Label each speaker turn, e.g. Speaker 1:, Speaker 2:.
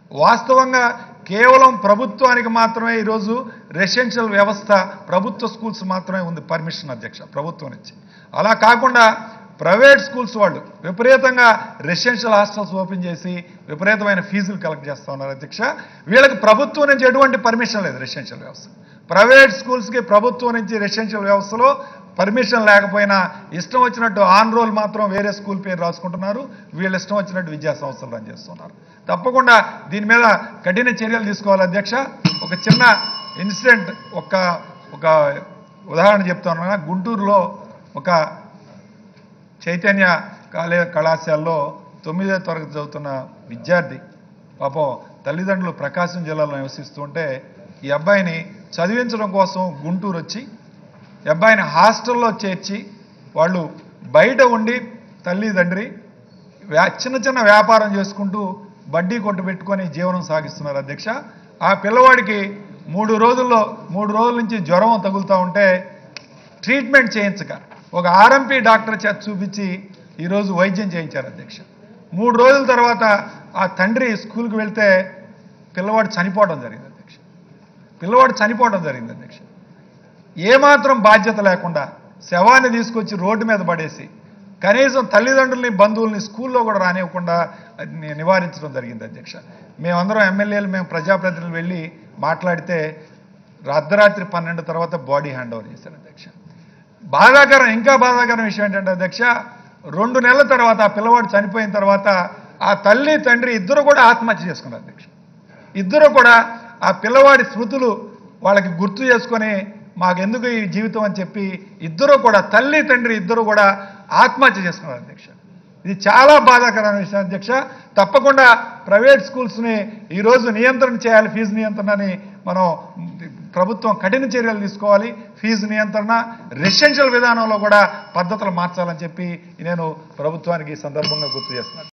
Speaker 1: వాస్తవంగా కేవలం ప్రభుత్వానికి మాత్రమే ఈరోజు రెసిడెన్షియల్ వ్యవస్థ ప్రభుత్వ స్కూల్స్ మాత్రమే ఉంది పర్మిషన్ అధ్యక్ష ప్రభుత్వం నుంచి అలా కాకుండా ప్రైవేట్ స్కూల్స్ వాళ్ళు విపరీతంగా రెసిడెన్షియల్ హాస్టల్స్ ఓపెన్ చేసి విపరీతమైన ఫీజులు కలెక్ట్ చేస్తూ ఉన్నారు అధ్యక్ష వీళ్ళకి ప్రభుత్వం నుంచి ఎటువంటి పర్మిషన్ లేదు రెసిడెన్షియల్ వ్యవస్థ ప్రైవేట్ స్కూల్స్కి ప్రభుత్వం నుంచి రెసిడెన్షియల్ వ్యవస్థలో పర్మిషన్ లేకపోయినా ఇష్టం వచ్చినట్టు ఆన్ రోల్ మాత్రం వేరే స్కూల్ పేరు రాసుకుంటున్నారు వీళ్ళు ఇష్టం వచ్చినట్టు విద్యా సంస్థలు రన్ చేస్తున్నారు తప్పకుండా దీని మీద కఠిన చర్యలు తీసుకోవాలి అధ్యక్ష ఒక చిన్న ఇన్సిడెంట్ ఒక ఒక ఉదాహరణ చెప్తాను గుంటూరులో ఒక చైతన్య కాలే కళాశాలలో తొమ్మిదో తరగతి చదువుతున్న విద్యార్థి పాపం తల్లిదండ్రులు ప్రకాశం జిల్లాలో నివసిస్తుంటే ఈ అబ్బాయిని చదివించడం కోసం గుంటూరు వచ్చి ఈ అబ్బాయిని హాస్టల్లో చేర్చి వాళ్ళు బయట ఉండి తల్లిదండ్రి వ్యా- చిన్న చిన్న వ్యాపారం చేసుకుంటూ బడ్డీ కొట్టు పెట్టుకొని జీవనం సాగిస్తున్నారు అధ్యక్ష ఆ పిల్లవాడికి మూడు రోజుల్లో మూడు రోజుల నుంచి జ్వరం తగులుతూ ఉంటే ట్రీట్మెంట్ చేయించక ఒక ఆర్ఎంపీ డాక్టర్ చేత చూపించి ఈరోజు వైద్యం చేయించారు అధ్యక్ష మూడు రోజుల తర్వాత ఆ తండ్రి స్కూల్కి వెళ్తే పిల్లవాడు చనిపోవడం జరిగింది అధ్యక్ష పిల్లవాడు చనిపోవడం జరిగింది అధ్యక్ష ఏమాత్రం బాధ్యత లేకుండా శవాన్ని తీసుకొచ్చి రోడ్డు మీద పడేసి కనీసం తల్లిదండ్రుల్ని బంధువుల్ని స్కూల్లో కూడా రానివ్వకుండా ని- నివారించడం జరిగింది అధ్యక్ష మేమందరం ఎమ్మెల్యేలు మేము ప్రజాప్రతినిధులు వెళ్ళి మాట్లాడితే అర్ధరాత్రి పన్నెండు తర్వాత బాడీ హ్యాండ్ ఓవర్ చేశారు అధ్యక్ష బాధాకరం ఇంకా బాధాకరం విషయం ఏంటంటే అధ్యక్ష రెండు నెలల తర్వాత ఆ పిల్లవాడు చనిపోయిన తర్వాత ఆ తల్లి తండ్రి ఇద్దరు కూడా ఆత్మహత్య చేసుకున్నారు అధ్యక్ష ఇద్దరు కూడా ఆ పిల్లవాడి స్మృతులు వాళ్ళకి గుర్తు చేసుకొని మాకెందుకు ఈ జీవితం అని చెప్పి ఇద్దరు కూడా తల్లి తండ్రి ఇద్దరు కూడా ఆత్మహత్య చేసుకున్నారు అధ్యక్ష ఇది చాలా బాధాకరమైన విషయం అధ్యక్ష తప్పకుండా ప్రైవేట్ స్కూల్స్ని ఈరోజు నియంత్రణ చేయాలి ఫీజు నియంత్రణని మనం ప్రభుత్వం కఠిన చర్యలు తీసుకోవాలి ఫీజు నియంత్రణ రెసిడెన్షియల్ విధానంలో కూడా పద్ధతులు మార్చాలని చెప్పి నేను ప్రభుత్వానికి ఈ సందర్భంగా గుర్తు చేస్తున్నాను